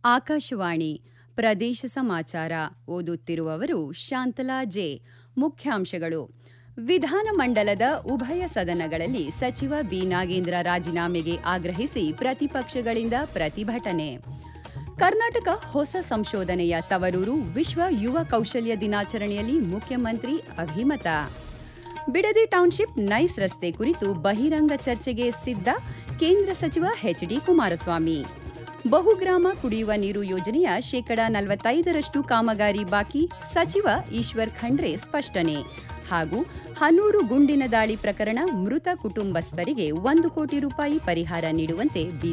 ಆಕಾಶವಾಣಿ ಪ್ರದೇಶ ಸಮಾಚಾರ ಓದುತ್ತಿರುವವರು ಶಾಂತಲಾ ಜೆ ಮುಖ್ಯಾಂಶಗಳು ವಿಧಾನಮಂಡಲದ ಉಭಯ ಸದನಗಳಲ್ಲಿ ಸಚಿವ ಬಿ ನಾಗೇಂದ್ರ ರಾಜೀನಾಮೆಗೆ ಆಗ್ರಹಿಸಿ ಪ್ರತಿಪಕ್ಷಗಳಿಂದ ಪ್ರತಿಭಟನೆ ಕರ್ನಾಟಕ ಹೊಸ ಸಂಶೋಧನೆಯ ತವರೂರು ವಿಶ್ವ ಯುವ ಕೌಶಲ್ಯ ದಿನಾಚರಣೆಯಲ್ಲಿ ಮುಖ್ಯಮಂತ್ರಿ ಅಭಿಮತ ಬಿಡದಿ ಟೌನ್ಶಿಪ್ ನೈಸ್ ರಸ್ತೆ ಕುರಿತು ಬಹಿರಂಗ ಚರ್ಚೆಗೆ ಸಿದ್ಧ ಕೇಂದ್ರ ಸಚಿವ ಎಚ್ಡಿ ಕುಮಾರಸ್ವಾಮಿ ಬಹುಗ್ರಾಮ ಕುಡಿಯುವ ನೀರು ಯೋಜನೆಯ ಶೇಕಡ ನಲವತ್ತೈದರಷ್ಟು ಕಾಮಗಾರಿ ಬಾಕಿ ಸಚಿವ ಈಶ್ವರ್ ಖಂಡ್ರೆ ಸ್ಪಷ್ಟನೆ ಹಾಗೂ ಹನೂರು ಗುಂಡಿನ ದಾಳಿ ಪ್ರಕರಣ ಮೃತ ಕುಟುಂಬಸ್ಥರಿಗೆ ಒಂದು ಕೋಟಿ ರೂಪಾಯಿ ಪರಿಹಾರ ನೀಡುವಂತೆ